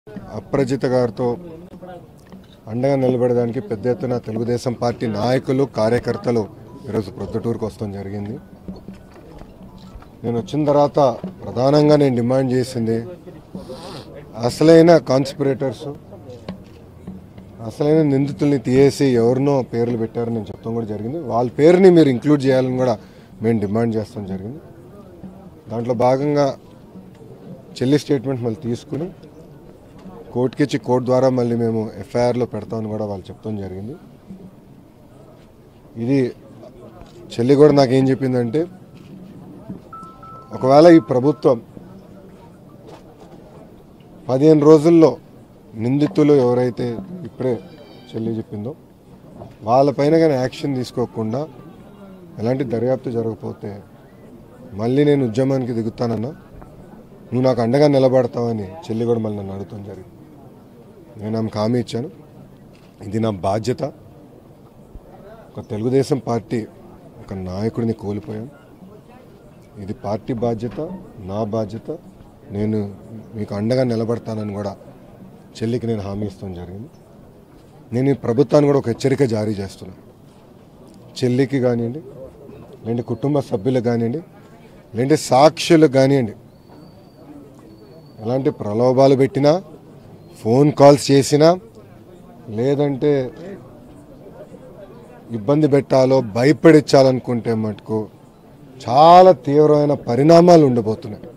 అప్రజిత గారితో అండగా నిలబడడానికి పెద్ద ఎత్తున తెలుగుదేశం పార్టీ నాయకులు కార్యకర్తలు ఈరోజు ప్రొద్దుటూరుకు వస్తాం జరిగింది నేను వచ్చిన తర్వాత ప్రధానంగా నేను డిమాండ్ చేసింది అసలైన కాన్స్పిరేటర్స్ అసలైన నిందితుల్ని తీసేసి ఎవరినో పేర్లు పెట్టారని నేను చెప్తాం కూడా జరిగింది వాళ్ళ పేరుని మీరు ఇంక్లూడ్ చేయాలని కూడా మేము డిమాండ్ చేస్తాం జరిగింది దాంట్లో భాగంగా చెల్లి స్టేట్మెంట్ మళ్ళీ తీసుకుని కోర్టుకి ఇచ్చి కోర్టు ద్వారా మళ్ళీ మేము ఎఫ్ఐఆర్లో పెడతామని కూడా వాళ్ళు చెప్తాం జరిగింది ఇది చెల్లి కూడా నాకేం చెప్పిందంటే ఒకవేళ ఈ ప్రభుత్వం పదిహేను రోజుల్లో నిందితులు ఎవరైతే ఇప్పుడే చెల్లి చెప్పిందో వాళ్ళపైన కానీ యాక్షన్ తీసుకోకుండా ఎలాంటి దర్యాప్తు జరగకపోతే మళ్ళీ నేను ఉద్యమానికి దిగుతానన్నా నువ్వు నాకు అండగా నిలబడతావని చెల్లి కూడా మళ్ళీ నన్ను అడుగుతాం జరిగింది నేను ఆమెకు హామీ ఇచ్చాను ఇది నా బాధ్యత ఒక తెలుగుదేశం పార్టీ ఒక నాయకుడిని కోల్పోయాం ఇది పార్టీ బాధ్యత నా బాధ్యత నేను మీకు అండగా నిలబడతానని కూడా చెల్లికి నేను హామీ ఇస్తాం జరిగింది నేను ఈ ప్రభుత్వాన్ని కూడా ఒక హెచ్చరిక జారీ చేస్తున్నాను చెల్లికి కానివ్వండి లేదంటే కుటుంబ సభ్యులకు కానివ్వండి లేదంటే సాక్షులకు కానివ్వండి ఎలాంటి ప్రలోభాలు పెట్టినా ఫోన్ కాల్స్ చేసినా లేదంటే ఇబ్బంది పెట్టాలో భయపడించాలనుకుంటే మటుకు చాలా తీవ్రమైన పరిణామాలు ఉండబోతున్నాయి